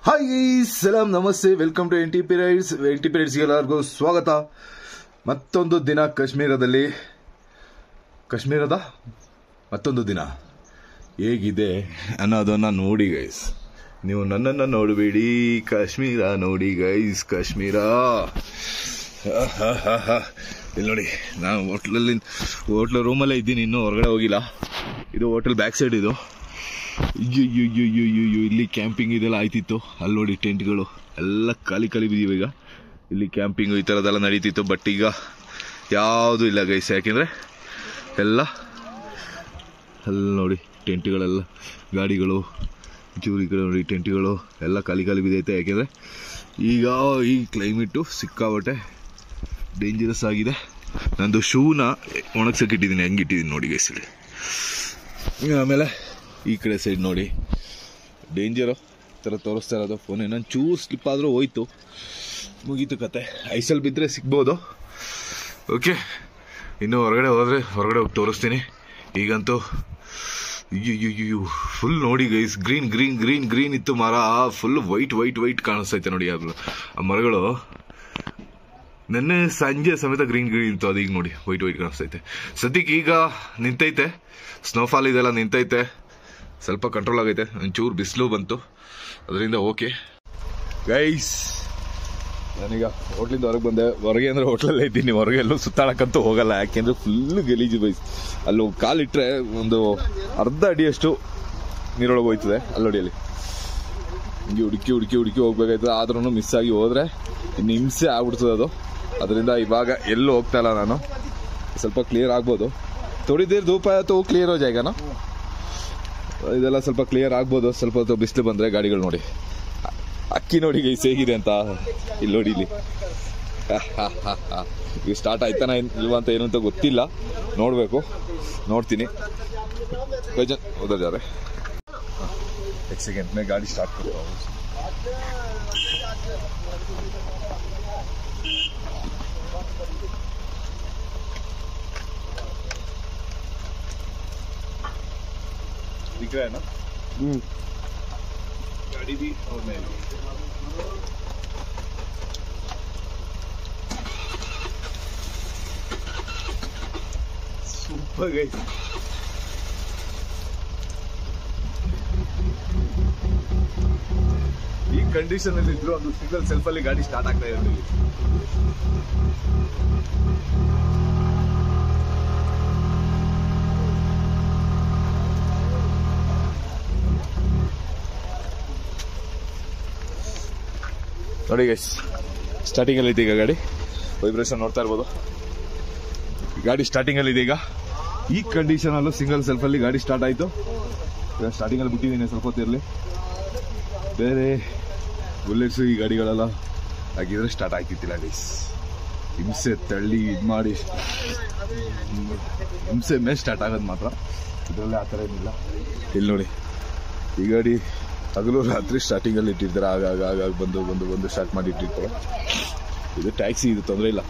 Hi ಸಲಾಂ ನಮಸ್ತೆ welcome to N T periods N T ಪಿರಿಯಡ್ಸ್ಗೆ ಎಲ್ಲರಿಗೂ ಸ್ವಾಗತ ಮತ್ತೊಂದು ದಿನ ಕಾಶ್ಮೀರದಲ್ಲಿ ಕಾಶ್ಮೀರದ ಮತ್ತೊಂದು ದಿನ ಹೇಗಿದೆ ಅನ್ನೋದನ್ನ ನೋಡಿ ಗೈಸ್ ನೀವು ನನ್ನನ್ನು ನೋಡಬೇಡಿ ಕಾಶ್ಮೀರ ನೋಡಿ ಗೈಸ್ ಕಾಶ್ಮೀರ ಆಹಾಹಾಹಾ. ಇಲ್ಲಿ ನೋಡಿ ನಾನು ಹೋಟ್ಲಲ್ಲಿ ಹೋಟ್ಲ್ ರೂಮಲ್ಲೇ ಇದ್ದೀನಿ ಇನ್ನೂ ಹೊರಗಡೆ ಹೋಗಿಲ್ಲ ಇದು ಹೋಟೆಲ್ ಬ್ಯಾಕ್ ಸೈಡ್ ಇದು ಅಯ್ಯೋ ಅಯ್ಯೋ ಅಯ್ಯೋ ಅಯ್ಯೋ ಅಯ್ಯೋ ಇಲ್ಲಿ ಕ್ಯಾಂಪಿಂಗ್ ಇದೆಲ್ಲ ಆಯ್ತಿತ್ತು ಅಲ್ಲಿ ನೋಡಿ ಟೆಂಟ್ಗಳು ಎಲ್ಲ ಖಾಲಿ ಖಾಲಿ ಬಿದ್ದೀವಿ ಈಗ ಇಲ್ಲಿ ಕ್ಯಾಂಪಿಂಗು ಈ ಥರದ್ದೆಲ್ಲ ನಡೀತಿತ್ತು ಬಟ್ ಈಗ ಯಾವುದೂ ಇಲ್ಲ ಗೈಸ್ ಯಾಕೆಂದರೆ ಎಲ್ಲ ಅಲ್ಲಿ ನೋಡಿ ಟೆಂಟ್ಗಳೆಲ್ಲ ಗಾಡಿಗಳು ಚೂರಿಗಳು ನೋಡಿ ಟೆಂಟ್ಗಳು ಎಲ್ಲ ಖಾಲಿ ಖಾಲಿ ಬಿದ್ದೈತೆ ಯಾಕೆಂದರೆ ಈಗ ಈ ಕ್ಲೈಮೇಟು ಸಿಕ್ಕಾಬಟ್ಟೆ ಡೇಂಜರಸ್ ಆಗಿದೆ ನಂದು ಶೂನ ಒಣಗ್ಸಕ್ಕೆ ಇಟ್ಟಿದ್ದೀನಿ ಹೆಂಗೆ ಇಟ್ಟಿದ್ದೀನಿ ನೋಡಿ ಗೈಸ್ ಇಲ್ಲಿ ಆಮೇಲೆ ಈ ಕಡೆ ಸೈಡ್ ನೋಡಿ ಡೇಂಜರು ಥರ ತೋರಿಸ್ತಾ ಇರೋದು ಫೋನ್ ಇನ್ನೊಂದು ಚೂರು ಸ್ಲಿಪ್ ಆದರೂ ಹೋಯ್ತು ಮುಗೀತು ಕತೆ ಐಸಲ್ಲಿ ಬಿದ್ದರೆ ಸಿಗ್ಬೋದು ಓಕೆ ಇನ್ನು ಹೊರಗಡೆ ಹೋದರೆ ಹೊರಗಡೆ ಹೋಗಿ ತೋರಿಸ್ತೀನಿ ಈಗಂತೂ ಅಯ್ಯೋ ಫುಲ್ ನೋಡಿ guys green green green green ಇತ್ತು ಮರ ಫುಲ್ ವೈಟ್ ವೈಟ್ ವೈಟ್ ಕಾಣಿಸ್ತೈತೆ ನೋಡಿ ಅದು ಆ ಮರಗಳು ನೆನ್ನೆ ಸಂಜೆ ಸಮೇತ ಗ್ರೀನ್ ಗ್ರೀನ್ ಇತ್ತು ಅದು ಈಗ ನೋಡಿ ವೈಟ್ ವೈಟ್ ಕಾಣಿಸ್ತೈತೆ ಸದ್ಯಕ್ಕೆ ಈಗ ನಿಂತೈತೆ ಸ್ನೋಫಾಲ್ ಇದೆಲ್ಲ ನಿಂತೈತೆ ಸ್ವಲ್ಪ ಕಂಟ್ರೋಲ್ ಆಗೈತೆ ಒಂಚೂರು ಬಿಸಿಲು ಬಂತು ಅದರಿಂದ ಓಕೆ ಗೈಸ್ ನಾನೀಗ ಹೋಟ್ಲಿಂದ ಹೊರಗೆ ಬಂದೆ ಹೊರಗೆ ಅಂದ್ರೆ ಹೋಟ್ಲಲ್ಲೇ ಇದ್ದೀನಿ ಹೊರಗೆ ಎಲ್ಲೂ ಸುತ್ತಾಡಕ್ಕಂತೂ ಹೋಗಲ್ಲ ಯಾಕೆಂದ್ರೆ ಫುಲ್ ಗಲೀಜು ಬೈಸ್ ಅಲ್ಲಿ ಕಾಲಿಟ್ರೆ ಒಂದು ಅರ್ಧ ಅಡಿಯಷ್ಟು ನೀರೊಳಗೆ ಹೋಯ್ತದೆ ಅಲ್ಲಿ ನೋಡಿ ಅಲ್ಲಿ ಹಿಂಗೆ ಹುಡುಕಿ ಹುಡುಕಿ ಹುಡುಕಿ ಹೋಗ್ಬೇಕಾಯ್ತದೆ ಆದ್ರೂ ಮಿಸ್ ಆಗಿ ಹೋದ್ರೆ ಇನ್ನು ಹಿಂಸೆ ಆಗ್ಬಿಡ್ತದೆ ಅದು ಅದರಿಂದ ಇವಾಗ ಎಲ್ಲೂ ಹೋಗ್ತಾ ಇಲ್ಲ ನಾನು ಸ್ವಲ್ಪ ಕ್ಲಿಯರ್ ಆಗ್ಬೋದು ಥೋಡಿ ದೇರ್ ಧೂಪ ಆಯ್ತು ಕ್ಲಿಯರ್ ಹೋ ಜಾಯ್ಗ ನಾ ಇದೆಲ್ಲ ಸ್ವಲ್ಪ ಕ್ಲಿಯರ್ ಆಗ್ಬೋದು ಸ್ವಲ್ಪ ಹೊತ್ತು ಬಿಸಿಲು ಬಂದರೆ ಗಾಡಿಗಳು ನೋಡಿ ಅಕ್ಕಿ ನೋಡಿ ಗೈಸ್ ಹೇಗಿದೆ ಅಂತ ಇಲ್ಲಿ ನೋಡಿ ಇಲ್ಲಿ ಈಗ ಸ್ಟಾರ್ಟ್ ಆಯ್ತಾನ ಏನ್- ಇಲ್ವಾ ಅಂತ ಏನು ಅಂತ ಗೊತ್ತಿಲ್ಲ ನೋಡಬೇಕು ನೋಡ್ತೀನಿ ಭಜನ್ ಹೋದರೆ एक सेकेंड में गाड़ी स्टार्ट कर रहा हूँ दिख रहा है ना गाड़ी भी और मैं भी सुपर गई ಈ ಕಂಡೀಷನ್ ಅಲ್ಲಿ ಇದ್ರು ಒಂದು ಸಿಂಗಲ್ ಸೆಲ್ಫ್ ಅಲ್ಲಿ ಗಾಡಿ ಸ್ಟಾರ್ಟ್ ಆಗ್ತಾ ಇರಲಿಲ್ಲ ನೋಡಿ ಗೈಸ್ ಸ್ಟಾರ್ಟಿಂಗ್ ಅಲ್ಲಿ ಇದೆ ಈಗ ಗಾಡಿ ವೈಬ್ರೇಷನ್ ನೋಡ್ತಾ ಇರ್ಬೋದು ಗಾಡಿ ಸ್ಟಾರ್ಟಿಂಗ್ ಅಲ್ಲಿ ಇದೆ ಈಗ ಈ ಕಂಡೀಷನ್ ಅಲ್ಲೂ ಸಿಂಗಲ್ ಸೆಲ್ಫ್ ಅಲ್ಲಿ ಗಾಡಿ ಸ್ಟಾರ್ಟ್ ಆಯ್ತು ಸ್ಟಾರ್ಟಿಂಗ್ ಅಲ್ಲಿ ಬಿಟ್ಟಿದ್ದೀನಿ ಸ್ವಲ್ಪ ಹೊತ್ತಿರಲಿ ಬೇರೆ ಬುಲೆಟ್ಸ್ ಈ ಗಾಡಿಗಳೆಲ್ಲ ಹಾಕಿದ್ರೆ ಸ್ಟಾರ್ಟ್ ಆಗ್ತಿತ್ತಿಲ್ಲ ಗೈಸ್ ಹಿಂಸೆ ತಳ್ಳಿ ಇದು ಮಾಡಿ ಹಿಂಸೆ ಮೇಲೆ ಸ್ಟಾರ್ಟ್ ಆಗೋದು ಮಾತ್ರ ಇದರಲ್ಲಿ ಆ ಥರ ಏನಿಲ್ಲ ಇಲ್ಲಿ ನೋಡಿ ಈ ಗಾಡಿ ಹಗಲು ರಾತ್ರಿ ಸ್ಟಾರ್ಟಿಂಗಲ್ಲಿ ಇಟ್ಟಿರ್ತಾರೆ ಆಗ ಆಗ ಆಗ ಆಗ ಬಂದು ಬಂದು ಬಂದು ಸ್ಟಾರ್ಟ್ ಮಾಡಿ ಇಟ್ಟಿರ್ತಾರೆ ಇದು ಟ್ಯಾಕ್ಸಿ ಇದು ತೊಂದರೆ ಇಲ್ಲ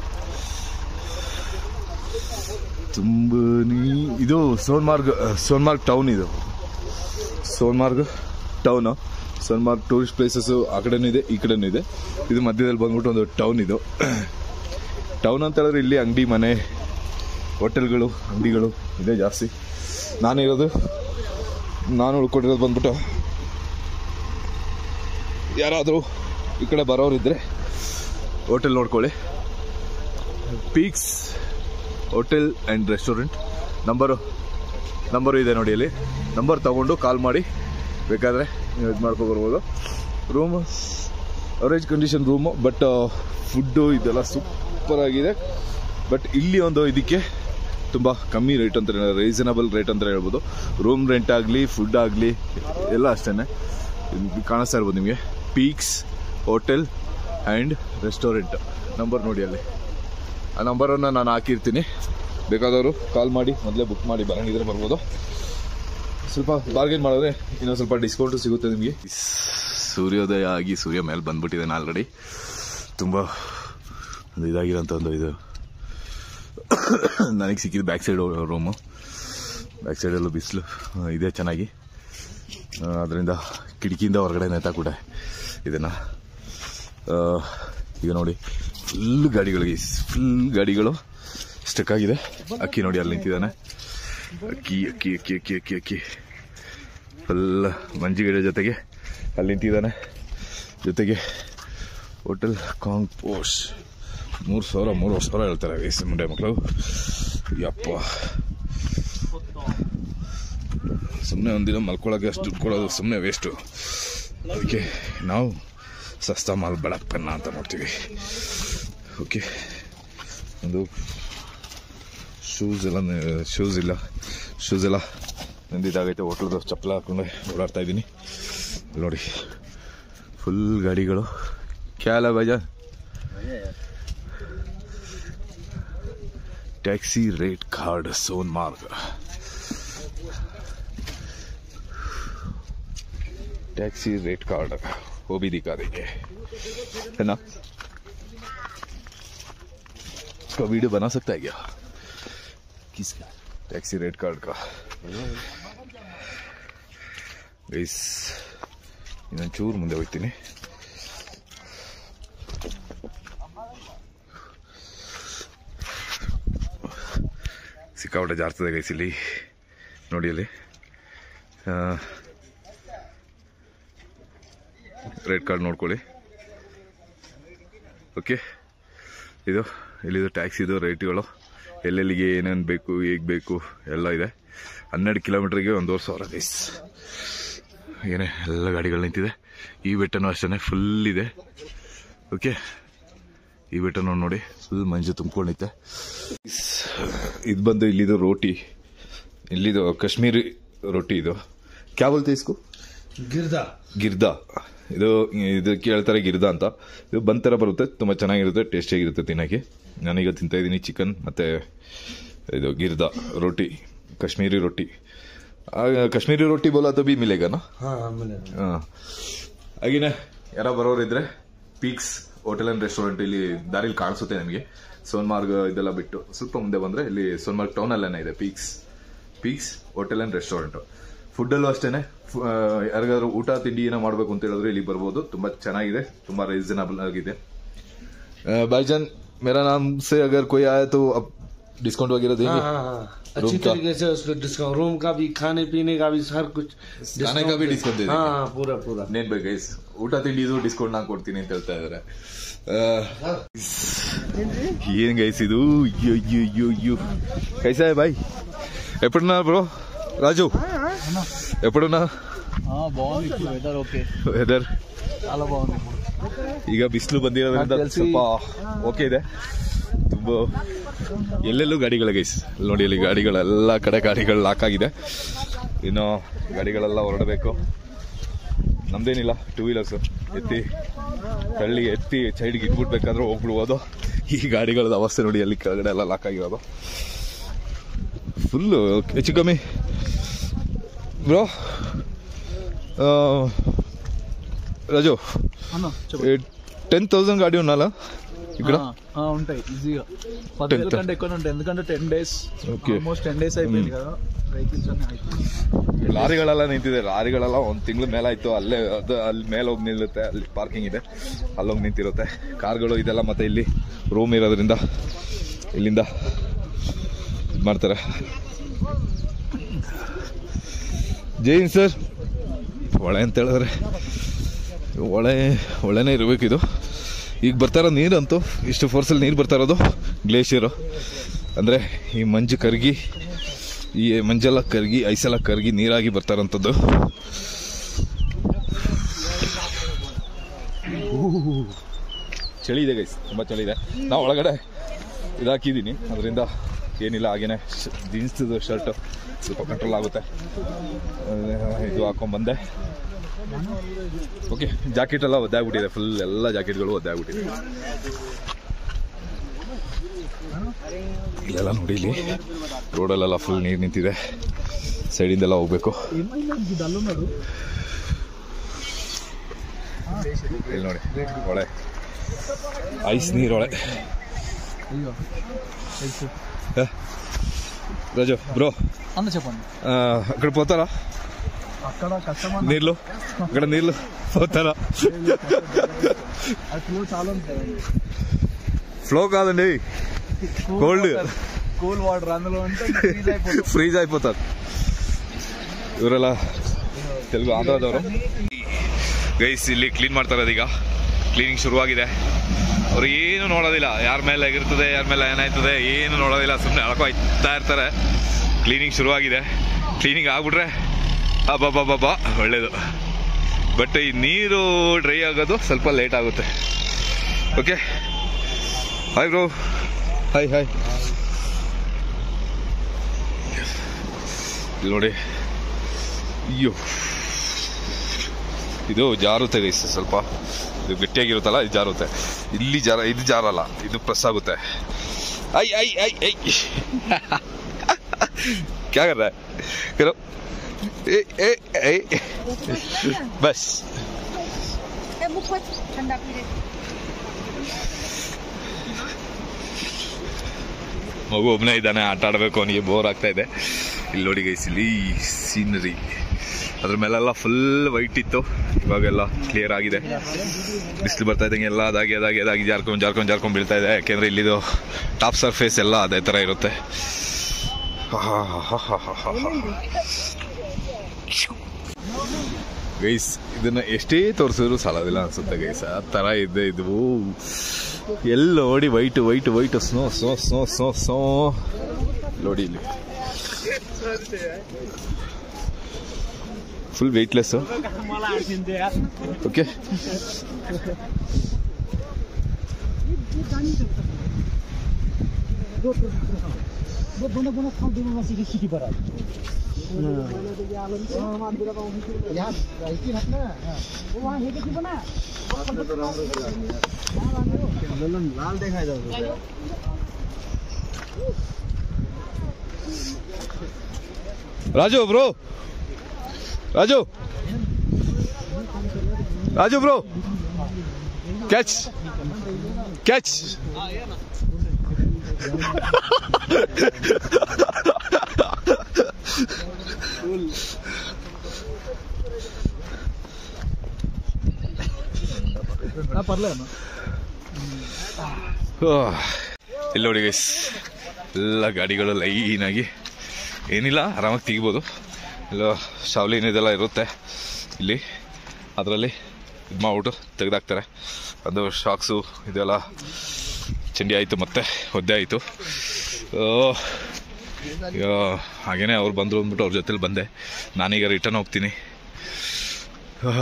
ತುಂಬ ಇದು ಸೋನ್ಮಾರ್ಗ್ ಸೋನ್ಮಾರ್ಗ್ ಟೌನ್ ಇದು Sonmarg town Sonmarg tourist places ಆ ಕಡೆನೂ ಇದೆ ಈ ಕಡೆನೂ ಇದೆ ಇದು ಮಧ್ಯದಲ್ಲಿ ಬಂದ್ಬಿಟ್ಟು ಒಂದು ಟೌನ್ ಇದು ಟೌನ್ ಅಂತ ಹೇಳಿದ್ರೆ ಇಲ್ಲಿ ಅಂಗಡಿ ಮನೆ ಹೋಟೆಲ್ಗಳು ಅಂಗಡಿಗಳು ಇದೆ ಜಾಸ್ತಿ ನಾನಿರೋದು ನಾನು ಉಳ್ಕೊಂಡಿರೋದು ಬಂದ್ಬಿಟ್ಟು ಯಾರಾದರೂ ಈ ಕಡೆ ಬರೋರಿದ್ರೆ ಹೋಟೆಲ್ ನೋಡ್ಕೊಳ್ಳಿ peaks hotel and restaurant number number ಇದೆ ನೋಡಿ ಇಲ್ಲಿ ನಂಬರ್ ತಗೊಂಡು ಕಾಲ್ ಮಾಡಿ ಬೇಕಾದರೆ ನೀವು ಇದು ಮಾಡ್ಕೊ ಬರ್ಬೋದು room average condition room but food ಇದೆಲ್ಲ ಸೂಪರ್ ಆಗಿದೆ ಬಟ್ ಇಲ್ಲಿ ಒಂದು ಇದಕ್ಕೆ ತುಂಬ ಕಮ್ಮಿ ರೇಟ್ ಅಂತ ರೀಸನಬಲ್ ರೇಟ್ ಅಂತ ಹೇಳ್ಬೋದು ರೂಮ್ ರೆಂಟ್ ಆಗಲಿ ಫುಡ್ ಆಗಲಿ ಎಲ್ಲ ಅಷ್ಟೇ ಕಾಣಿಸ್ತಾ ಇರ್ಬೋದು ನಿಮಗೆ peaks hotel and restaurant number ನೋಡಿ ಅಲ್ಲಿ ಆ ನಂಬರನ್ನು ನಾನು ಹಾಕಿರ್ತೀನಿ ಬೇಕಾದವರು ಕಾಲ್ ಮಾಡಿ ಮೊದಲೇ ಬುಕ್ ಮಾಡಿ ಬರಂಗಿದ್ರೆ ಬರ್ಬೋದು ಸ್ವಲ್ಪ ಬಾರ್ಗೇನ್ ಮಾಡಿದ್ರೆ ಇನ್ನೊಂದು ಸ್ವಲ್ಪ ಡಿಸ್ಕೌಂಟು ಸಿಗುತ್ತೆ ನಿಮಗೆ ಸೂರ್ಯೋದಯ ಆಗಿ ಸೂರ್ಯ ಮೇಲೆ ಬಂದ್ಬಿಟ್ಟಿದ್ದಾನೆ ಆಲ್ರೆಡಿ ತುಂಬ ಒಂದು ಇದಾಗಿರೋಂಥ ಒಂದು ಇದು ನನಗೆ ಸಿಕ್ಕಿದ್ದು ಬ್ಯಾಕ್ ಸೈಡ್ ರೂಮು ಬ್ಯಾಕ್ ಸೈಡಲ್ಲೂ ಬಿಸಿಲು ಇದೆ ಚೆನ್ನಾಗಿ ಅದರಿಂದ ಕಿಟಕಿಯಿಂದ ಹೊರಗಡೆ ನೇತಾಕ್ಬಿಟ್ಟೆ ಇದನ್ನು ಈಗ ನೋಡಿ ಫುಲ್ ಗಾಡಿಗಳಿಗೆ ಫುಲ್ ಗಾಡಿಗಳು ಸ್ಟಕ್ ಆಗಿದೆ ಅಕ್ಕಿ ನೋಡಿ ಅಲ್ಲಿ ನಿಂತಿದ್ದಾನೆ ಅಕ್ಕಿ ಅಕ್ಕಿ ಅಕ್ಕಿ ಅಕ್ಕಿ ಅಕ್ಕಿ ಅಕ್ಕಿ ಫುಲ್ ಮಂಜಿಗಿಡ ಜೊತೆಗೆ ಅಲ್ಲಿ ನಿಂತಿದ್ದಾನೆ ಜೊತೆಗೆ ಹೋಟೆಲ್ ಕಾಂಗ್ ಪೋಸ್ಟ್ ಮೂರು ಸಾವಿರ ಮೂರು ಸಾವಿರ ಹೇಳ್ತಾರೆ ವಯಸ್ಸು ಮುಂಡೆ ಮಕ್ಕಳು ಯಪ್ಪ ಸುಮ್ಮನೆ ಒಂದಿನ ಮಲ್ಕೊಳ್ಳೋಕೆ ಅಷ್ಟು ದುಡ್ಡು ಕೊಡೋದು ಸುಮ್ಮನೆ ವೇಸ್ಟು ಅದಕ್ಕೆ ನಾವು ಸಸ್ತಾ ಮಾಲ್ ಬೆಳಪ್ಪನ್ನ ಅಂತ ನೋಡ್ತೀವಿ ಓಕೆ ಒಂದು ಶೂಸ್ ಎಲ್ಲ ಶೂಸ್ ಇಲ್ಲ ಶೂಸ್ ಎಲ್ಲ ನಂದಿದ್ದಾಗೈತೆ ಹೋಟ್ಲದು ಚಪ್ಪಲ ಹಾಕೊಂಡು ಓಡಾಡ್ತಾ ಇದ್ದೀನಿ ನೋಡಿ ಫುಲ್ ಗಾಡಿಗಳು ಕ್ಯಾಲ ಬಜಾ taxi rate card Sonmarg taxi rate card वो भी दिखा देंगे है ना उसका वीडियो बना सकता है क्या किसका टैक्सी रेट कार्ड का ಗೈಸ್ ಇನ್ನೊಂದು ಚೂರು ಮುಂದೆ ಹೋಗ್ತೀನಿ ಸಿಕ್ಕಾಪಟ್ಟೆ ಜಾರ್ತದೆ ಗೈಸ್ ಇಲ್ಲಿ ನೋಡಿ ಅಲ್ಲಿ ರೆಡ್ ಕಾರ್ಡ್ ನೋಡ್ಕೊಳ್ಳಿ ಓಕೆ ಇದು ಇಲ್ಲಿದು ಟ್ಯಾಕ್ಸಿದು ರೇಟ್ಗಳು ಎಲ್ಲೆಲ್ಲಿಗೆ ಏನೇನು ಬೇಕು ಹೇಗೆ ಬೇಕು ಎಲ್ಲ ಇದೆ ಹನ್ನೆರಡು ಕಿಲೋಮೀಟ್ರಿಗೆ ಒಂದೂವರೆ ಸಾವಿರ ಗೈಸ್ ಏನೇ ಎಲ್ಲ ಗಾಡಿಗಳು ನಿಂತಿದೆ ಈ ಬೆಟ್ಟನೂ ಅಷ್ಟೇ ಫುಲ್ ಇದೆ ಓಕೆ ಈ ಬೆಟ್ಟನೂ ನೋಡಿ ಫುಲ್ ಮಂಜು ತುಂಬ್ಕೊಂಡಿತ್ತೆ ಇದು ಬಂದು ಇಲ್ಲಿದು ರೋಟಿ ಇಲ್ಲಿದು ಕಾಶ್ಮೀರಿ ರೊಟ್ಟಿ ಇದು ಕ್ಯಾ ಬೋಲ್ತೆ ಇಸ್ಕು ಗಿರ್ದಾ ಗಿರ್ದ ಇದು ಇದಕ್ಕೆ ಹೇಳ್ತಾರೆ ಗಿರ್ದ ಅಂತ ಇದು ಬಂದ್ ಥರ ಬರುತ್ತೆ ತುಂಬ ಚೆನ್ನಾಗಿರುತ್ತೆ ಟೇಸ್ಟಿಯಾಗಿರುತ್ತೆ ತಿನ್ನೋಕ್ಕೆ ನಾನೀಗ ತಿಂತಾ ಇದ್ದೀನಿ ಚಿಕನ್ ಮತ್ತು ಇದು ಗಿರ್ದ ರೋಟಿ ಕಾಶ್ಮೀರಿ ರೊಟ್ಟಿ ಆ, ಕಾಶ್ಮೀರಿ ರೊಟ್ಟಿ ಬೋಲ ಅದು ಬಿ ಮಿಲೆಗನ ಹಾ ಆಮೇಲೆ ಹಾಂ ಹಾಗೇನೆ ಯಾರೋ ಬರೋರಿದ್ರೆ ಪೀಕ್ಸ್ ಹೋಟೆಲ್ ಆ್ಯಂಡ್ ರೆಸ್ಟೋರೆಂಟ್ ಇಲ್ಲಿ ದಾರಿಲಿ ಕಾಣಿಸುತ್ತೆ ನಿಮಗೆ ಸೋನ್ಮಾರ್ಗ್ ಇದೆಲ್ಲ ಬಿಟ್ಟು ಸ್ವಲ್ಪ ಮುಂದೆ ಬಂದರೆ ಇಲ್ಲಿ ಸೋನ್ಮಾರ್ಗ್ ಟೌನಲ್ಲೇ ಇದೆ peaks peaks hotel and restaurant ಫುಡ್ಡಲ್ಲೂ ಅಷ್ಟೇನೆ ಫು- ಆ, ಯಾರಿಗಾದ್ರೂ ಊಟ ತಿಂಡಿ ಏನೋ ಮಾಡಬೇಕು ಅಂತ ಹೇಳಿದ್ರೆ ಇಲ್ಲಿ ಬರ್ಬೋದು ತುಂಬ ಚೆನ್ನಾಗಿದೆ ತುಂಬ ರೀಸನಬಲ್ ಆಗಿದೆ भाईजान मेरा नाम से अगर कोई आया तो अब डिस्काउंट वगैरह देंगे हाँ हाँ हाँ अच्छी रूम का? तरीके से उसको डिस्काउंट रूम का भी खाने पीने का भी हर कुछ खाने का भी डिस्काउंट दे देंगे हाँ हाँ पूरा पूरा ಇನ್ನೇನ್ ಬೇಕು ಗೈಸ್ ಊಟ ತಿಂಡಿದು ಡಿಸ್ಕೌಂಟ್ ನಾನು ಕೊಡ್ತೀನಿ ಅಂತ ಹೇಳ್ತಾ ಇದಾರೆ ಏನ್ ಗೈಸ್ ಇದು ಅಯ್ಯೋ ಅಯ್ಯೋ ಅಯ್ಯೋ ಅಯ್ಯೋ ಕೈಸಾ ಹೈ ಬಾಯ್ ఎప్పుడున్నా బ్రో రాజు ఎప్పుడున్నా బాగుంది ఇప్పుడు వెదర్ ఓకే ವೆದರ್ చాలా బాగుంది ಈಗ ಬಿಸಿಲು ಬಂದಿರೋದ್ರಿಂದ ನಾನ್ ಕೆಲ್ಸಿ- ಸ್ವಲ್ಪ ಓಕೆ ಇದೆ ತುಂಬ ಎಲ್ಲೆಲ್ಲೂ ಗಾಡಿಗಳ ಗೈಸ್ ನೋಡಿ ಅಲ್ಲಿ ಗಾಡಿಗಳೆಲ್ಲ ಕಡೆ ಗಾಡಿಗಳು ಲಾಕ್ ಆಗಿದೆ ಇನ್ನು ಗಾಡಿಗಳೆಲ್ಲ ಹೊರಡಬೇಕು ನಮ್ದೇನಿಲ್ಲ ಟೂ ವೀಲರ್ಸ್ ಎತ್ತಿ ತಳ್ಳಿ ಎತ್ತಿ ಸೈಡ್ಗೆ ಇಟ್ಬಿಡ್ಬೇಕಾದ್ರೆ ಹೋಗ್ಬಿಡ್ಬೋದು ಈ ಗಾಡಿಗಳದ ಅವಸ್ಥೆ ನೋಡಿ ಅಲ್ಲಿ ಕೆಳಗಡೆ ಎಲ್ಲ ಲಾಕ್ ಆಗಿರೋದು ಫುಲ್ಲು ಹೆಚ್ಚು ಕಮ್ಮಿ ಬ್ರೋ రాజు అన్న టెన్ థౌసండ్ గాడి ఉన్నాలా ఇక్కడ ఉంటాయి ఈజీగా పదివేల Ten- కంటే ఎక్కువ ఉంటాయి ఎందుకంటే ten days Okay. Almost ten days అయిపోయింది కదా వెహికల్స్ అన్ని అయిపోయింది ಲಾರಿಗಳೆಲ್ಲ ನಿಂತಿದೆ ಲಾರಿಗಳೆಲ್ಲ ಒಂದು ತಿಂಗಳು ಮೇಲೆ ಆಯ್ತು ಅಲ್ಲೇ ಅದು ಅಲ್ಲಿ ಮೇಲೆ ಹೋಗಿ ನಿಲ್ಲುತ್ತೆ ಅಲ್ಲಿ ಪಾರ್ಕಿಂಗ್ ಇದೆ ಅಲ್ಲೋಗಿ ನಿಂತಿರುತ್ತೆ ಕಾರ್ಗಳು ಇದೆಲ್ಲ ಮತ್ತೆ ಇಲ್ಲಿ ರೂಮ್ ಇರೋದ್ರಿಂದ ಇಲ್ಲಿಂದ ಇದ್ ಮಾಡ್ತಾರೆ ಜೈನ್ ಸರ್ ಹೊಳೆ ಅಂತ ಹೇಳಿದ್ರೆ ಹೊಳೆ ಹೊಳೆನೇ ಇರಬೇಕು ಇದು ಈಗ ಬರ್ತಾ ಇರೋ ನೀರಂತೂ ಇಷ್ಟು ಫೋರ್ಸಲ್ಲಿ ನೀರು ಬರ್ತಾ ಇರೋದು ಗ್ಲೇಷಿಯರು ಅಂದರೆ ಈ ಮಂಜು ಕರಗಿ ಈ ಮಂಜೆಲ್ಲ ಕರಗಿ ಐಸೆಲ್ಲ ಕರಗಿ ನೀರಾಗಿ ಬರ್ತಾ ಇರೋಂಥದ್ದು ಚಳಿ ಇದೆ ಗೈಸ್ ತುಂಬ ಚಳಿ ಇದೆ ನಾವು ಒಳಗಡೆ ಇದಾಕಿದ್ದೀನಿ ಅದರಿಂದ ಏನಿಲ್ಲ ಹಾಗೇನೆ ಜೀನ್ಸ್ದು ಶರ್ಟ್ ಸ್ವಲ್ಪ ಕಂಟ್ರೋಲ್ ಆಗುತ್ತೆ ಆ, ಇದು ಹಾಕೊಂಡ್ಬಂದೆ ಓಕೆ ಜಾಕೆಟ್ ಎಲ್ಲ ಒದ್ದಾಗ್ಬಿಟ್ಟಿದೆ ಫುಲ್ ಎಲ್ಲ ಜಾಕೆಟ್ಗಳು ಒದ್ದಾಗ್ಬಿಟ್ಟಿದೆ ಇಲ್ಲೆಲ್ಲ ನೋಡಿ ಇಲ್ಲಿ ರೋಡಲ್ಲೆಲ್ಲ ಫುಲ್ ನೀರು ನಿಂತಿದೆ ಸೈಡಿಂದೆಲ್ಲ ಹೋಗ್ಬೇಕು ಇಲ್ಲಿ ನೋಡಿ ಹೊಳೆ ಐಸ್ ನೀರೊಳೆ అయ్యో తెలుసు రాజు బ్రో అన్న చెప్పండి అక్కడ పోతారా అక్కడ కస్టమర్ నీళ్ళు ఇక్కడ నీళ్ళు పోతారా అది ఫ్లో చాలా ఉంటాయి ఫ్లో కాదండి Cold. కూల్ వాటర్ అందులో ఉంటే freeze అయిపోతుంది. ಫ್ರೀಜ್ అయిపోతారు ಇವರೆಲ್ಲ ತೆಲುಗು ಆಂಧ್ರದವರು ಗೈಸ್ ಇಲ್ಲಿ ಕ್ಲೀನ್ ಮಾಡ್ತಾರೆ ಈಗ ಕ್ಲೀನಿಂಗ್ ಶುರುವಾಗಿದೆ ಅವ್ರು ಏನು ನೋಡೋದಿಲ್ಲ ಯಾರ ಮೇಲೆ ಆಗಿರ್ತದೆ ಯಾರ ಮೇಲೆ ಏನಾಯ್ತದೆ ಏನು ನೋಡೋದಿಲ್ಲ ಸುಮ್ಮನೆ ಅಳ್ಕೊಯ್ತಾ ಇರ್ತಾರೆ ಕ್ಲೀನಿಂಗ್ ಶುರುವಾಗಿದೆ ಕ್ಲೀನಿಂಗ್ ಆಗ್ಬಿಟ್ರೆ ಅಬ್ಬಬ್ಬಬ್ಬ ಒಳ್ಳೇದು ಬಟ್ ಈ ನೀರು ಡ್ರೈ ಆಗೋದು ಸ್ವಲ್ಪ ಲೇಟ್ ಆಗುತ್ತೆ okay hi bro hi hi ಇಲ್ಲಿ ನೋಡಿ ಅಯ್ಯೋ ಇದು ಜಾರುತ್ತೆ ಗೈಸ್ ಸ್ವಲ್ಪ ಇದು ಗಟ್ಟಿಯಾಗಿರುತ್ತಲ್ಲ ಇದು ಜಾರುತ್ತೆ ಇಲ್ಲಿ ಜಾರ ಇದು ಜಾರಲ್ಲ ಇದು ಪ್ರೆಸ್ ಆಗುತ್ತೆ ಐ ಐ ಐ ಐ क्या कर रहा है करो ए ए ए बस ए, मुख पर ठंडा पी रहे ಮಗು ಒಬ್ಬನೇ ಇದ್ದಾನೆ ಆಟ ಆಡಬೇಕು ಅವನಿಗೆ ಬೋರ್ ಆಗ್ತಾ ಇದೆ ಇಲ್ಲಿ ನೋಡಿ ಗೈಸ್ ಇಲ್ಲಿ ಸೀನರಿ ಅದ್ರ ಮೇಲೆಲ್ಲ ಫುಲ್ ವೈಟ್ ಇತ್ತು ಇವಾಗೆಲ್ಲ ಕ್ಲಿಯರ್ ಆಗಿದೆ ಬಿಸಿಲು ಬರ್ತಾ ಇದ್ದಂಗೆ ಎಲ್ಲ ಅದಾಗಿ ಅದಾಗಿ ಅದಾಗಿ ಜಾರ್ಕೊಂಡು ಜಾರ್ಕೊಂಡು ಜಾರ್ಕೊಂಡು ಬೀಳ್ತಾ ಇದೆ ಯಾಕೆಂದ್ರೆ ಇಲ್ಲಿದು ಟಾಪ್ ಸರ್ಫೇಸ್ ಎಲ್ಲ ಅದೇ ಥರ ಇರುತ್ತೆ ಗೈಸ್ ಇದನ್ನ ಎಷ್ಟೇ ತೋರಿಸಿದ್ರು ಸಾಲೋದಿಲ್ಲ ಅನ್ಸುತ್ತೆ ಗೈಸ್ ಆ ಥರ ಇದೆ ಇದು ಎಲ್ಲ ನೋಡಿ white white white snow snow snow snow snow ನೋಡಿ ಇಲ್ಲಿ ಫುಲ್ ವೆಯ್ಟ್ಲೆಸ್ ಓಕೆ लाल देखा जाओ Raju bro Raju Raju bro catch catch ना परले ना ಇಲ್ಲಿ ನೋಡಿ ಗೈಸ್ ಎಲ್ಲ ಗಾಡಿಗಳು ಲೈನಾಗಿ ಏನಿಲ್ಲ ಆರಾಮಾಗಿ ತೆಗಿಬೋದು ಎಲ್ಲ ಶಾವ್ಲಿನ್ ಇದೆಲ್ಲ ಇರುತ್ತೆ ಇಲ್ಲಿ ಅದರಲ್ಲಿ ಇದು ಮಾಡ್ಬಿಟ್ಟು ತೆಗೆದಾಕ್ತಾರೆ ಅದು ಶಾಕ್ಸು ಇದೆಲ್ಲ ಚಂಡಿ ಆಯಿತು ಮತ್ತೆ ಒದ್ದೆ ಆಯಿತು ಈಗ ಹಾಗೇನೆ ಅವ್ರು ಬಂದರು ಅಂದ್ಬಿಟ್ಟು ಅವ್ರ ಜೊತೆಲಿ ಬಂದೆ ನಾನೀಗ ರಿಟರ್ನ್ ಹೋಗ್ತೀನಿ ಆ,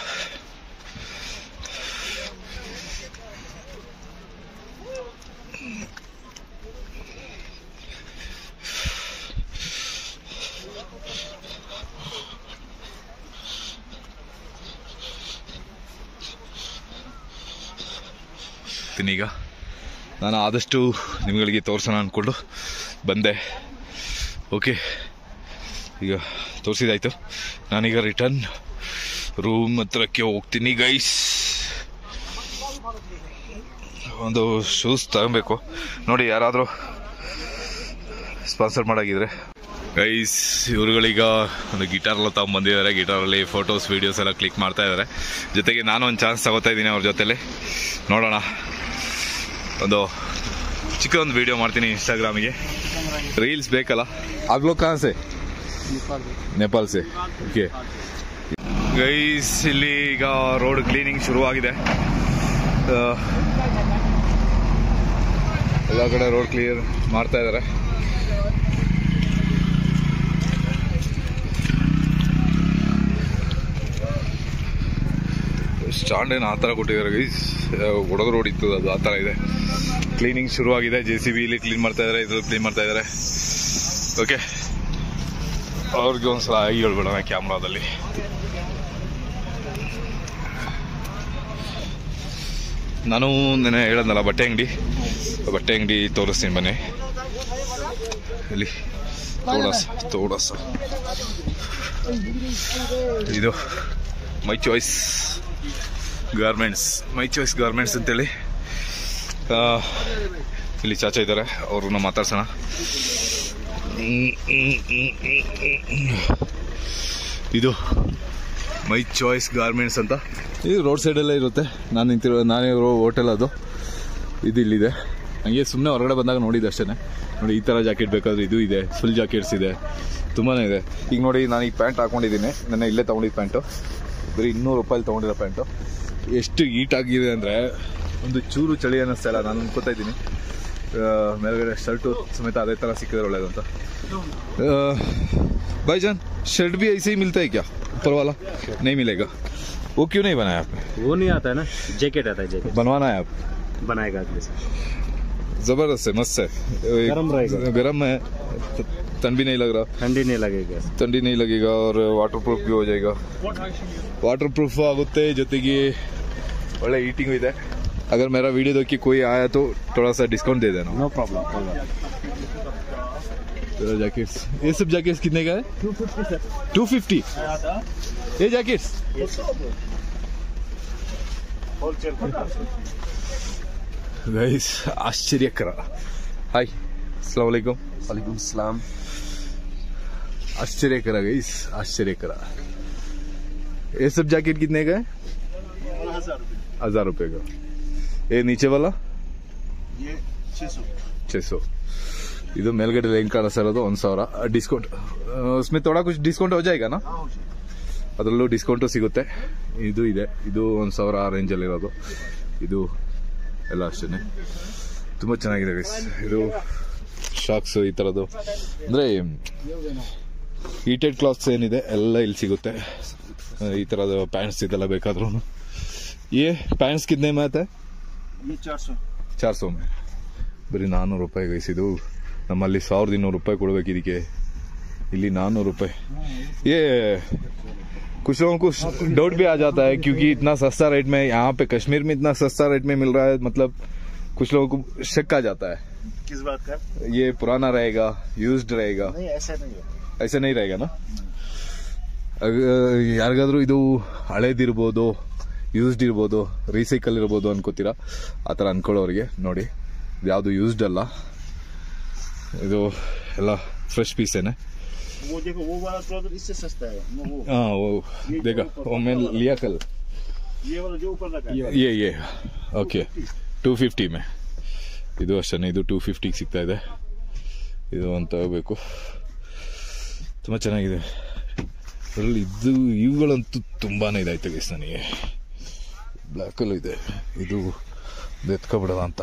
ಹೋಗ್ತೀನಿ ಈಗ ನಾನು ಆದಷ್ಟು ನಿಮ್ಗಳಿಗೆ ತೋರಿಸೋಣ ಅಂದ್ಕೊಂಡು ಬಂದೆ ಓಕೆ ಈಗ ತೋರಿಸಿದಾಯ್ತು ನಾನೀಗ ರಿಟರ್ನ್ ರೂಮ್ ಹತ್ರಕ್ಕೆ ಹೋಗ್ತೀನಿ ಗೈಸ್ ಒಂದು ಶೂಸ್ ತಗೊಬೇಕು ನೋಡಿ ಯಾರಾದರೂ ಸ್ಪಾನ್ಸರ್ ಮಾಡಾಗಿದ್ರೆ ಗೈಸ್ ಇವ್ರುಗಳೀಗ ಒಂದು ಗಿಟಾರ್ ಎಲ್ಲ ತಗೊಂಡ್ಬಂದಿದ್ದಾರೆ ಗಿಟಾರಲ್ಲಿ ಫೋಟೋಸ್ ವೀಡಿಯೋಸ್ ಎಲ್ಲ ಕ್ಲಿಕ್ ಮಾಡ್ತಾ ಇದ್ದಾರೆ ಜೊತೆಗೆ ನಾನು ಒಂದು ಚಾನ್ಸ್ ತಗೋತಾ ಇದ್ದೀನಿ ಅವ್ರ ಜೊತೆಲಿ ನೋಡೋಣ ಒಂದು ಚಿಕ್ಕ ಒಂದು ವಿಡಿಯೋ ಮಾಡ್ತೀನಿ ಇನ್ಸ್ಟಾಗ್ರಾಮಿಗೆ ರೀಲ್ಸ್ ಬೇಕಲ್ಲ ಆಗ್ಲೋ ಕಾನ್ಸೆ ನೇಪಾಲ್ ಸೆ ಓಕೆ ಗೈಸ್ ಇಲ್ಲಿ ಈಗ ರೋಡ್ ಕ್ಲೀನಿಂಗ್ ಶುರುವಾಗಿದೆ ಆ, ಎಲ್ಲ ಕಡೆ ರೋಡ್ ಕ್ಲಿಯರ್ ಮಾಡ್ತಾ ಇದ್ದಾರೆ ಸ್ಟಾಂಡ್ ಏನು ಆ ಥರ ಕೊಟ್ಟಿದ್ದಾರೆ ಗೈಸ್ ಒಡದ ರೋಡ್ ಇತ್ತು ಅದು ಆ ಥರ ಇದೆ ಕ್ಲೀನಿಂಗ್ ಶುರುವಾಗಿದೆ ಜೆ ಸಿ ಬಿ ಇಲ್ಲಿ ಕ್ಲೀನ್ ಮಾಡ್ತಾ ಇದ್ದಾರೆ ಇದ್ರಲ್ಲಿ ಕ್ಲೀನ್ ಮಾಡ್ತಾ ಇದ್ದಾರೆ ಓಕೆ ಅವ್ರಿಗೆ ಒಂದ್ಸಲ ಆಗಿ ಹೇಳ್ಬಿಡೋಣ ಕ್ಯಾಮ್ರಾದಲ್ಲಿ ನಾನು ನೆನೆ ಹೇಳದ್ನಲ್ಲ ಬಟ್ಟೆ ಅಂಗಡಿ ಬಟ್ಟೆ ಅಂಗಡಿ ತೋರಿಸ್ತೀನಿ ಬನ್ನಿ ಇಲ್ಲಿ ತೋಡಸ ತೋಡಸ ಇದು my choice garments my choice garments ಅಂತೇಳಿ ಆ, ಇಲ್ಲಿ ಚಾಚಾ ಇದ್ದಾರೆ ಅವ್ರನ್ನ ಮಾತಾಡ್ಸೋಣ ಇದು ಮೈ ಚಾಯ್ಸ್ ಗಾರ್ಮೆಂಟ್ಸ್ ಅಂತ ಇದು ರೋಡ್ ಸೈಡಲ್ಲೇ ಇರುತ್ತೆ ನಾನು ನಿಂತಿರೋ ನಾನೇ ಇರೋ ಹೋಟೆಲ್ ಅದು ಇದು ಇಲ್ಲಿದೆ ಹಂಗೆ ಸುಮ್ಮನೆ ಹೊರಗಡೆ ಬಂದಾಗ ನೋಡಿದ್ದು ಅಷ್ಟೇ ನೋಡಿ ಈ ಥರ ಜಾಕೆಟ್ ಬೇಕಾದ್ರೆ ಇದು ಇದೆ ಫುಲ್ ಜಾಕೆಟ್ಸ್ ಇದೆ ತುಂಬಾ ಇದೆ ಈಗ ನೋಡಿ ನಾನು ಈ ಪ್ಯಾಂಟ್ ಹಾಕೊಂಡಿದ್ದೀನಿ ನನ್ನ ಇಲ್ಲೇ ತೊಗೊಂಡಿದ್ದು ಪ್ಯಾಂಟು ಬರೀ ಇನ್ನೂರು ರೂಪಾಯಿ ತೊಗೊಂಡಿರೋ ಪ್ಯಾಂಟು ಎಷ್ಟು ಹೀಟ್ ಆಗಿದೆ ಅಂದರೆ ಒಂದು ಚೂರು ಚಳಿ ಅನ್ನಿಸ್ತಾ ಇಲ್ಲ ನಾನು ಅನ್ಕೋತಾ ಇದ್ದೀನಿ ಆ, ಮೇಲ್ಗಡೆ ಶರ್ಟು ಸಮೇತ ಅದೇ ಥರ ಸಿಕ್ಕಿದ್ರೆ ಒಳ್ಳೇದು ಅಂತ भाईजान शर्ट भी ऐसे ही मिलता है क्या ऊपर वाला नहीं मिलेगा वो क्यों नहीं बनाया आपने वो नहीं आता है ना जैकेट आता है जैकेट बनवाना है आप बनाएगा अगले से जबरदस्त है मस्त है गरम रहेगा। गरम है त- ठंड भी नहीं लग रहा ठंडी नहीं लगेगा ठंडी नहीं लगेगा और वाटर प्रूफ भी हो जाएगा ವಾಟರ್ ಪ್ರೂಫ್ ಆಗುತ್ತೆ ಜೊತೆಗೆ ಒಳ್ಳೆ ಈಟಿಂಗ್ ಇದೆ अगर मेरा वीडियो देख के कोई आया तो थोड़ा सा डिस्काउंट दे देना नो प्रॉब्लम कोई बात तेरा जैकेट्स ये सब जैकेट्स कितने का है टू फिफ्टी ये जैकेट्स ಗೈಸ್ ಆಶ್ಚರ್ಯಕರ ಹಾಯ್ ಅಸ್ಲಾಂ ವಲೈಕುಮ್ वालेकुम सलाम आश्चर्यकरा गईस आश्चर्यकरा ये सब जैकेट कितने का है हजार रुपए का ये नीचे वाला छह सौ ಇದು ಮೇಲ್ಗಡೆ ಹೆಂಗ್ ಕಾಣಿಸ್ತಾ ಇರೋದು ಒಂದ್ ಸಾವಿರ ಡಿಸ್ಕೌಂಟ್ ಉಸ್ಮೆ ಥೋಡಾ ಕುछ ಡಿಸ್ಕೌಂಟ್ ಹೋ ಜಾएगा ನಾ ಅದರಲ್ಲೂ ಡಿಸ್ಕೌಂಟು ಸಿಗುತ್ತೆ ಇದು ಇದೆ ಇದು ಒಂದ್ ಸಾವಿರ ಆ ರೇಂಜಲ್ಲಿ ಇರೋದು ಇದು ಎಲ್ಲ ಅಷ್ಟೇ ತುಂಬಾ ಚೆನ್ನಾಗಿದೆ guys. ಇದು ಶಾಕ್ಸ್ ಈ ಥರದ್ದು ಅಂದ್ರೆ ಹೀಟೆಡ್ ಕ್ಲಾತ್ಸ್ ಏನಿದೆ ಎಲ್ಲ ಇಲ್ಲಿ ಸಿಗುತ್ತೆ ಆ, ಈ ಥರದ ಪ್ಯಾಂಟ್ಸ್ ಇದೆಲ್ಲ ಬೇಕಾದ್ರೂ ಏ ಪ್ಯಾಂಟ್ಸ್ ಕಿದ್ನೆ ಮಾತೆ ये चार सौ ಚಾರ್ ಸौ ಮೇ ಬರೀ ನಾನ್ನೂರು ರೂಪಾಯಿ ಗೈಸಿದು ನಮ್ಮಲ್ಲಿ ಸಾವಿರದ ಇನ್ನೂರು ರೂಪಾಯಿ ಕೊಡ್ಬೇಕು ಇದಕ್ಕೆ ಇಲ್ಲಿ ನಾನ್ನೂರು ರೂಪಾಯಿ ये कुछ लोगों को डाउट भी आ जाता है क्योंकि इतना सस्ता रेट में यहाँ पे कश्मीर में इतना सस्ता रेट में मिल रहा है मतलब कुछ लोगों को शक आ जाता है किस बात का ये पुराना रहेगा यूज्ड रहेगा नहीं ऐसा नहीं है ಐಸೆ ನೈ रहेगा ना ಅಗ- ಯಾರಿಗಾದ್ರೂ ಇದು ಹಳೇದಿರ್ಬೋದು ಯೂಸ್ಡ್ ಇರ್ಬೋದು ರೀಸೈಕಲ್ ಇರ್ಬೋದು ಅನ್ಕೋತೀರಾ ಆ ಥರ ಅನ್ಕೊಳ್ಳೋರಿಗೆ ನೋಡಿ ಇದು ಯಾವುದು ಯೂಸ್ಡ್ ಅಲ್ಲ ಇದು ಎಲ್ಲ ಫ್ರೆಶ್ ಪೀಸೇನೆ वो देखो वो वाला ट्राउजर इससे सस्ता है वो वो ಹಾಂ ಓ ದೇಗ ಒಮ್ಮೆ ಲಿಯಾ ಕಲ್ ये वाला जो ऊपर लगा है ಏ ಏ ಓಕೆ ಟೂ ಫಿಫ್ಟಿ ಮೇ ಇದು ಅಷ್ಟೇ ಇದು ಟೂ ಫಿಫ್ಟಿಗೆ ಸಿಗ್ತಾ ಇದೆ ಇದು ಒಂದು ತಗೋಬೇಕು ತುಂಬ ಚೆನ್ನಾಗಿದೆ ಅದರಲ್ಲಿ ಇದು ಇವುಗಳಂತೂ ತುಂಬಾ ಇದಾಯ್ತು ಗೈಸ್ ನನಗೆ ಬ್ಲ್ಯಾಕಲ್ಲೂ ಇದೆ ಇದು ಇದು ಎತ್ಕೊಬಿಡೋದ ಅಂತ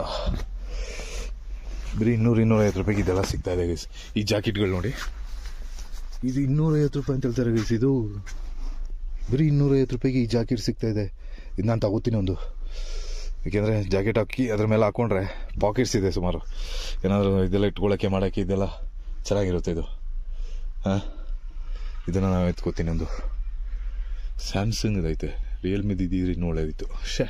ಬರೀ ಇನ್ನೂರು ಇನ್ನೂರೈವತ್ತು ರೂಪಾಯಿಗೆ ಇದೆಲ್ಲ ಸಿಗ್ತಾ ಇದೆ ಗೈಸ್ ಈ ಜಾಕೆಟ್ಗಳು ನೋಡಿ ಇದು ಇನ್ನೂರೈವತ್ತು ರೂಪಾಯಿ ಅಂತ ಹೇಳ್ತಾರೆ ಗೈಸ್ ಇದು ಬರೀ ಇನ್ನೂರೈವತ್ತು ರೂಪಾಯಿಗೆ ಈ ಜಾಕೆಟ್ ಸಿಗ್ತಾ ಇದೆ ಇದು ನಾನು ತಗೋತೀನಿ ಒಂದು ಏಕೆಂದರೆ ಜಾಕೆಟ್ ಹಾಕಿ ಅದ್ರ ಮೇಲೆ ಹಾಕೊಂಡ್ರೆ ಪಾಕೆಟ್ಸ್ ಇದೆ ಸುಮಾರು ಏನಾದರೂ ಇದೆಲ್ಲ ಇಟ್ಕೊಳ್ಳೋಕ್ಕೆ ಮಾಡೋಕ್ಕೆ ಇದೆಲ್ಲ ಚೆನ್ನಾಗಿರುತ್ತೆ ಇದು ಹಾಂ ಇದನ್ನು ನಾವು ಎತ್ಕೋತೀನಿ ಒಂದು ಸ್ಯಾಮ್ಸಂಗ್ ಇದೈತೆ ರಿಯಲ್ಮಿದು ಇದ್ದಿದ್ರೆ ಇನ್ನೂ ಒಳ್ಳೇದಿತ್ತು ಶೇ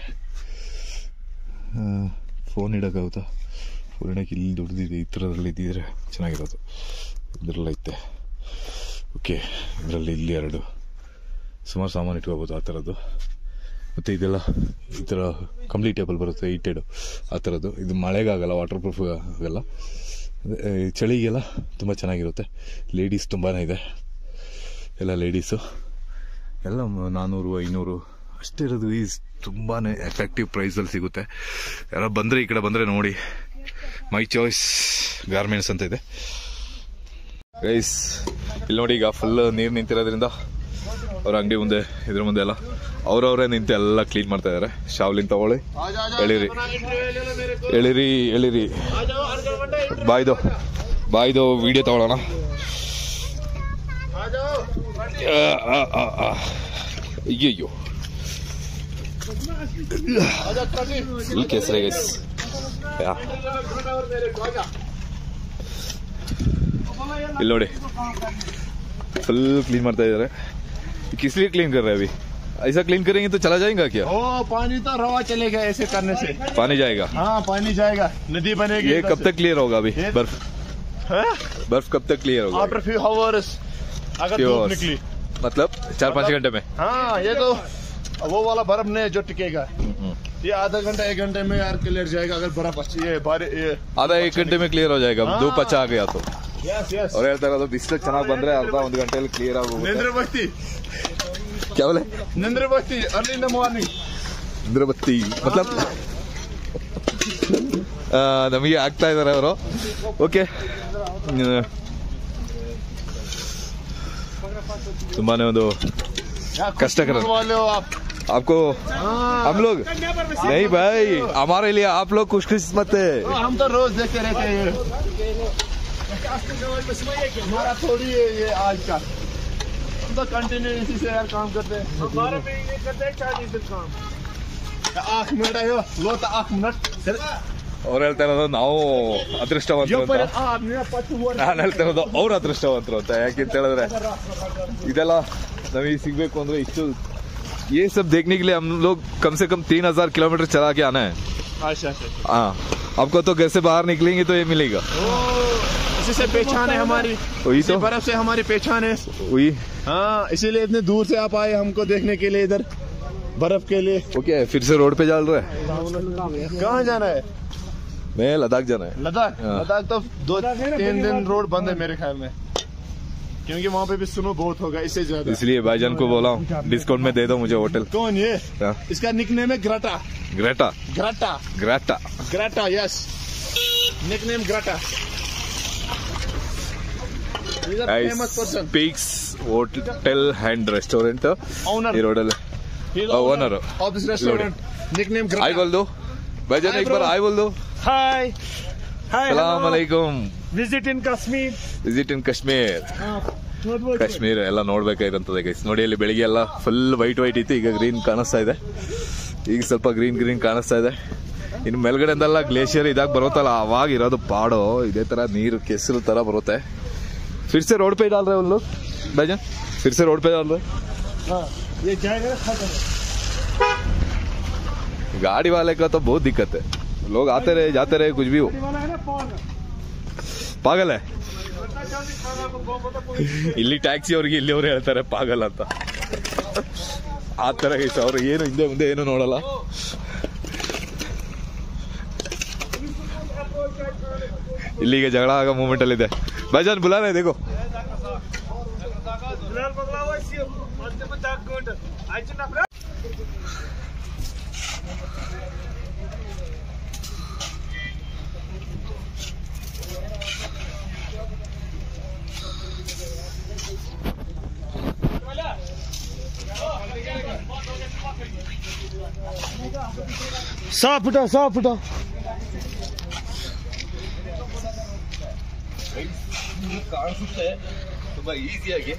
ಫೋನ್ ಇಡೋಕ್ಕಾಗುತ್ತಾ ಫೋನ್ ಇಡೋಕೆ ಇಲ್ಲಿ ದೊಡ್ಡದಿದೆ ಈ ಥರದ್ರಲ್ಲಿ ಇದ್ದಿದ್ರೆ ಚೆನ್ನಾಗಿರೋದು ಇದರಲ್ಲೈತೆ ಓಕೆ ಇದರಲ್ಲಿ ಇಲ್ಲಿ ಎರಡು ಸುಮಾರು ಸಾಮಾನು ಇಟ್ಕೋಬೋದು ಆ ಥರದ್ದು ಮತ್ತು ಇದೆಲ್ಲ ಈ ಥರ ಕಂಪ್ಲೀಟೇಬಲ್ ಬರುತ್ತೆ ಈಟೆಡು ಆ ಥರದ್ದು ಇದು ಮಳೆಗಾಗಲ್ಲ ವಾಟರ್ ಪ್ರೂಫ್ ಆಗಲ್ಲ ಅದೇ, ಈ ಚಳಿಗೆಲ್ಲ ತುಂಬ ಚೆನ್ನಾಗಿರುತ್ತೆ ಲೇಡೀಸ್ ತುಂಬಾ ಇದೆ ಎಲ್ಲ ಲೇಡೀಸು ಎಲ್ಲ ಮ- ನಾನ್ನೂರು ಐನೂರು ಅಷ್ಟೇ ಇರೋದು ಈಸ್ ತುಂಬಾ ಎಫೆಕ್ಟಿವ್ ಪ್ರೈಸಲ್ಲಿ ಸಿಗುತ್ತೆ ಯಾರೋ ಬಂದರೆ ಈ ಕಡೆ ಬಂದರೆ ನೋಡಿ ಮೈ ಚಾಯ್ಸ್ ಗಾರ್ಮೆಂಟ್ಸ್ ಅಂತ ಇದೆ ಗೈಸ್ ಇಲ್ಲಿ ನೋಡಿ ಈಗ ಫುಲ್ ನೀರು ನಿಂತಿರೋದ್ರಿಂದ ಅವ್ರ ಅಂಗಡಿ ಮುಂದೆ ಇದ್ರ ಮುಂದೆ ಎಲ್ಲ ಅವ್ರವರೇ ನಿಂತು ಎಲ್ಲ ಕ್ಲೀನ್ ಮಾಡ್ತಾ ಇದಾರೆ ಶಾವ್ಲಿನ್ ತಗೊಳ್ಳಿ ಎಳಿರಿ ಎಳಿರಿ ಎಳಿರಿ ಬಾಯ್ದು ಬಾಯ್ದು ವಿಡಿಯೋ ತಗೊಳ್ಳೋಣ ಆ, ಆ, ಆ, ಆ. ಅಯ್ಯಯ್ಯೋ ಫುಲ್ ಕೆಸರೆ ಗೈಸ್ ಯಾ ಇಲ್ಲಿ ನೋಡಿ फुल क्लीन मारता है इधर किस लिए क्लीन कर रहे हैं अभी ऐसा क्लीन करेंगे तो चला जाएगा क्या ओ पानी तो रवा चलेगा ऐसे करने से पानी जाएगा हाँ पानी जाएगा नदी बनेगी ये कब तक क्लियर होगा अभी ये- बर्फ बर्फ कब तक क्लियर होगा आफ्टर फ्यू आवर्स अगर Few धूप hours. निकली मतलब चार पाँच घंटे में हाँ ये तो वो वाला बर्फ नहीं जो टिकेगा ये आधा घंटा एक घंटे में यार क्लियर जाएगा अगर बर्फ अच्छी है बारिश ये आधा एक घंटे में क्लियर हो जाएगा हाँ। धूप अच्छा आ गया तो यस यस ಅವ್ರು ಹೇಳ್ತಾ ಇರೋದು ಬಿಸಿಲು ಚೆನ್ನಾಗಿ ಬಂದ್ರೆ ಅರ್ಧ ಒಂದು ಗಂಟೆಯಲ್ಲಿ ಕ್ಲಿಯರ್ ಆಗೋಗುತ್ತೆ नेंद्र बस्ती ಕೇವಲ नेंद्र बस्ती अर्ली इन द मॉर्निंग ಇಂದ್ರಬತ್ತಿ ಮತ್ಲಬ್ ಆ, ನಮಗೆ ಆಗ್ತಾ ಇದಾರೆ ಅವರು ಓಕೆ ತುಂಬಾನೇ ಒಂದು ಕಷ್ಟಕರ वाले हो आप आपको हम लोग नहीं भाई हमारे लिए आप लोग खुशकिस्मत है हम तो रोज देखते रहते हैं हमारा थोड़ी है ये आज का हम तो कंटिन्यू इसी से यार काम करते हैं बारह महीने करते हैं चालीस दिन काम आठ मिनट आयो लो तो आठ मिनट ಅವ್ರು ಹೇಳ್ತಾ ಇರೋದು ನಾವು ಅದೃಷ್ಟವಂತರು जो ಅಂತ पर आप मेरा पति हुआ ನಾನು ಹೇಳ್ತಾ ಇರೋದು ಅವ್ರು ಅದೃಷ್ಟವಂತರು ಅಂತ ಯಾಕೆಂತ ಹೇಳಿದ್ರೆ ಇದೆಲ್ಲ ನಮಗೆ ಸಿಗ್ಬೇಕು ಅಂದ್ರೆ ಇಷ್ಟು ये सब देखने के लिए हम लोग कम से कम तीन हजार किलोमीटर चला के आना है अच्छा अच्छा हाँ आपको तो घर से बाहर निकलेंगे तो ये मिलेगा इसी से पहचान है हमारी वही इसी तो बर्फ से हमारी पहचान है वही हाँ इसीलिए इतने दूर से आप आए हमको देखने के लिए इधर बर्फ के लिए ओके फिर से रोड पे चल रहे हैं कहाँ जाना है मैं लद्दाख जाना है लद्दाख हाँ। लद्दाख तो दो तीन दिन रोड बंद है मेरे ख्याल में क्योंकि वहाँ पे भी सुनो बहुत होगा इससे ज्यादा इसलिए भाईजान को बोला हूँ डिस्काउंट में दे दो मुझे होटल कौन ये हाँ, इसका निकनेम है ग्राटा ग्रेटा ग्राटा ग्रेटा ग्राटा यस निकनेम ग्राटा famous person speaks hotel and restaurant Owner. ಈ ರೋಡಲ್ಲಿ owner. of this restaurant nickname आई ग्राटा बोल दो भाईजान Hi, एक बार bro. आई बोल दो Hi. Hi. ಸಲಾಮ್ ಅಲೈಕುಮ್ Visit in Kashmir. Visit in Kashmir What was Kashmir ಎಲ್ಲ ನೋಡ್ಬೇಕಾಗಿರಂತದೆ ಗೈಸ್ ನೋಡಿ ಅಲ್ಲಿ ಬೆಳಿಗ್ಗೆ ಎಲ್ಲ ಫುಲ್ ವೈಟ್ ವೈಟ್ ಇತ್ತು ಈಗ ಗ್ರೀನ್ ಕಾಣಿಸ್ತಾ ಇದೆ ಈಗ ಸ್ವಲ್ಪ ಗ್ರೀನ್ ಗ್ರೀನ್ ಕಾಣಿಸ್ತಾ ಇದೆ ಇನ್ನು ಮೇಲ್ಗಡೆಯಿಂದೆಲ್ಲ ಗ್ಲೇಷಿಯರ್ ಇದಾಗ ಬರುತ್ತಲ್ಲ ಅವಾಗ ಇರೋದು ಪಾಡು ಇದೇ ತರ ನೀರು ಕೆಸರು ತರ ಬರುತ್ತೆ फिर से रोड पे डाल रहे हो उन लोग भाईजान फिर से रोड पे डाल रहे ये जाएगा खत्म गाड़ी वाले का तो बहुत दिक्कत है लोग आते रहे जाते रहे कुछ भी हो वाला है ना पौन ಪಾಗಲ್ ಇಲ್ಲಿ ಟ್ಯಾಕ್ಸಿ ಅವ್ರಿಗೆ ಇಲ್ಲಿ ಅವ್ರು ಹೇಳ್ತಾರೆ ಪಾಗಲ್ ಅಂತ ಆ ತರ ಗೈಸ್ ಅವ್ರು ಏನು ಹಿಂದೆ ಮುಂದೆ ಏನು ನೋಡಲ್ಲ ಇಲ್ಲಿಗೆ ಜಗಳ ಆಗೋ ಮೂಮೆಂಟ್ ಅಲ್ಲಿ ಇದೆ ಬೈಜಾನ್ ಬುಲಾನೆ देखो Bilal Bagla was here. What's the dark good? I should have सौ फुटा सौ फुटा ಕಾಣಿಸುತ್ತೆ ತುಂಬಾ ಈಸಿಯಾಗಿ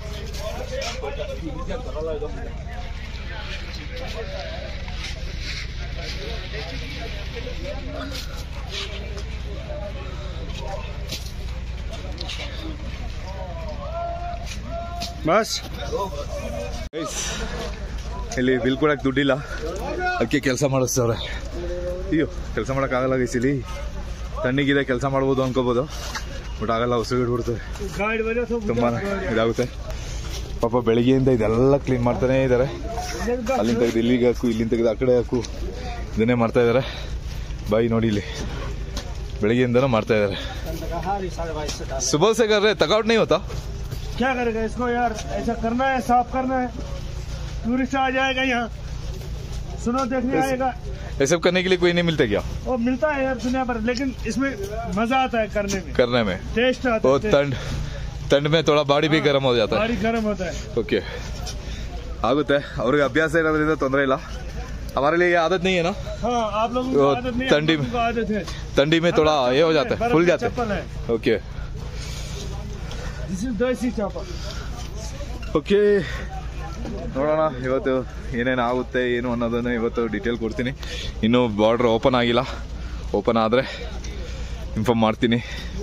बस ಗೈಸ್ ಇಲ್ಲಿ ಬಿಲ್ ಕೊಡಕ್ ದುಡ್ಡಿಲ್ಲ ಅದಕ್ಕೆ ಕೆಲಸ ಮಾಡಿಸ್ತವ್ರೆ ಅಯ್ಯೋ ಕೆಲಸ ಮಾಡೋಕ್ಕಾಗಲ್ಲ ಗೈಸ್ ಇಲ್ಲಿ ತಣ್ಣಗಿದೆ ಕೆಲಸ ಮಾಡ್ಬೋದು ಅನ್ಕೋಬೋದು ಬಟ್ ಆಗಲ್ಲ ಉಸಿರು ಹಿಡ್ಬಿಡ್ತದೆ गाइड वजह से ತುಂಬಾ ಇದಾಗುತ್ತೆ ಪಾಪ ಬೆಳಿಗ್ಗೆಯಿಂದ ಇದೆಲ್ಲ ಕ್ಲೀನ್ ಮಾಡ್ತಾನೆ ಇದ್ದಾರೆ ಅಲ್ಲಿಂದ ತೆಗೆದು ಇಲ್ಲಿಗೆ ಹಾಕು ಇಲ್ಲಿಂದ ತೆಗೆದು ಆ ಕಡೆ ಹಾಕು ಇದನ್ನೇ ಮಾಡ್ತಾ ಇದ್ದಾರೆ ಬಾಯಿ ನೋಡಿ ಇಲ್ಲಿ ಬೆಳಿಗ್ಗೆಯಿಂದನೂ ಮಾಡ್ತಾ ಇದ್ದಾರೆ ಸುಬಹ से कर रहे तकाउट नहीं होता क्या करेगा इसको यार ऐसा करना है साफ करना है टूरिस्ट आ जाएगा यहाँ सुनो देखने ऐसे- आएगा ये सब करने के लिए कोई नहीं मिलता क्या वो मिलता है यार दुनिया पर लेकिन इसमें मजा आता है करने में करने में टेस्ट आता वो है taste। ठंड ठंड में थोड़ा बॉडी भी गर्म हो जाता है बारी गर्म होता है ಓಕೆ ಆಗುತ್ತೆ ಅವ್ರಿಗೆ ಅಭ್ಯಾಸ ಇರೋದ್ರಿಂದ ತೊಂದರೆ ಇಲ್ಲ हमारे लिए ये आदत नहीं है ना हाँ आप लोगों वो को आदत नहीं ठंडी हम लोगों को आदत है ठंडी में थोड़ा ये हो जाता है बर्फ फूल की जाता है चप्पल है ओके दिस इज देसी चप्पल ಓಕೆ ನೋಡೋಣ ಇವತ್ತು ಏನೇನು ಆಗುತ್ತೆ ಏನು ಅನ್ನೋದನ್ನು ಇವತ್ತು ಡೀಟೇಲ್ ಕೊಡ್ತೀನಿ ಇನ್ನೂ ಬಾರ್ಡ್ರ್ ಓಪನ್ ಆಗಿಲ್ಲ ಓಪನ್ ಆದರೆ ಇನ್ಫಾರ್ಮ್ ಮಾಡ್ತೀನಿ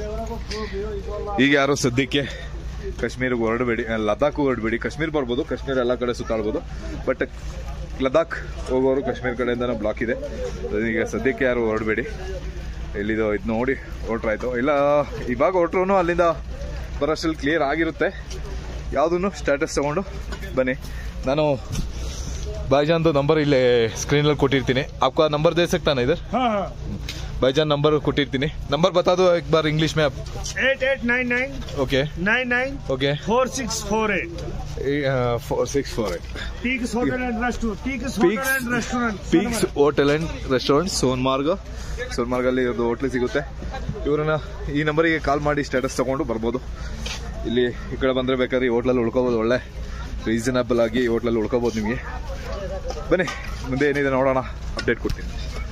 ಈಗ ಯಾರು ಸದ್ಯಕ್ಕೆ ಕಾಶ್ಮೀರಿಗೆ ಹೊರಡಬೇಡಿ ಲದಾಖ್ ಹೊರಡಬೇಡಿ ಕಾಶ್ಮೀರ್ ಬರ್ಬೋದು ಕಾಶ್ಮೀರ ಎಲ್ಲ ಕಡೆ ಸುತ್ತಾಡ್ಬೋದು ಬಟ್ ಲದಾಖ್ ಹೋಗೋರು ಕಾಶ್ಮೀರ ಕಡೆಯಿಂದನೂ ಬ್ಲಾಕ್ ಇದೆ ಈಗ ಸದ್ಯಕ್ಕೆ ಯಾರು ಹೊರಡಬೇಡಿ ಎಲ್ಲಿದು ಇದು ನೋಡಿ ಹೊರಟ್ರಾಯ್ತು ಇಲ್ಲ ಇವಾಗ ಹೊರಟ್ರು ಅಲ್ಲಿಂದ ಬರೋಷ್ಟರಲ್ಲಿ ಕ್ಲಿಯರ್ ಆಗಿರುತ್ತೆ ಯಾವುದನ್ನು ಸ್ಟೇಟಸ್ ತಗೊಂಡು ಬನ್ನಿ ನಾನು भाईजान तो नंबर ಇಲ್ಲೇ ಸ್ಕ್ರೀನ್ ಅಲ್ಲಿ ಕೊಟ್ಟಿರ್ತೀನಿ आपका नंबर दे सकता ना इधर हाँ हाँ भाईजान नंबर ಕೊಟ್ಟಿರ್ತೀನಿ नंबर बता दो एक बार इंग्लिश में आप eight eight nine nine okay nine nine okay four six four eight four six four eight peaks hotel and restaurant peaks Peaks- hotel and restaurant peaks hotel and restaurant Sonamarg ಸೋನ್ಮಾರ್ಗಲ್ಲಿ ಒಂದು hotel ಸಿಗುತ್ತೆ ಇವ್ರನ್ನ ಈ ನಂಬರಿಗೆ ಕಾಲ್ ಮಾಡಿ status ತಗೊಂಡು ಬರ್ಬೋದು ಇಲ್ಲಿ ಈ ಕಡೆ ಬಂದರೆ ಬೇಕಾದ್ರೆ ಈ ಹೋಟ್ಲಲ್ಲಿ ಉಳ್ಕೋಬೋದು ಒಳ್ಳೆ ರೀಸನಬಲ್ ಆಗಿ ಈ ಹೋಟ್ಲಲ್ಲಿ ಉಳ್ಕೋಬೋದು ನಿಮಗೆ ಬನ್ನಿ ಮುಂದೆ ಏನಿದೆ ನೋಡೋಣ ಅಪ್ಡೇಟ್ ಕೊಡ್ತೀನಿ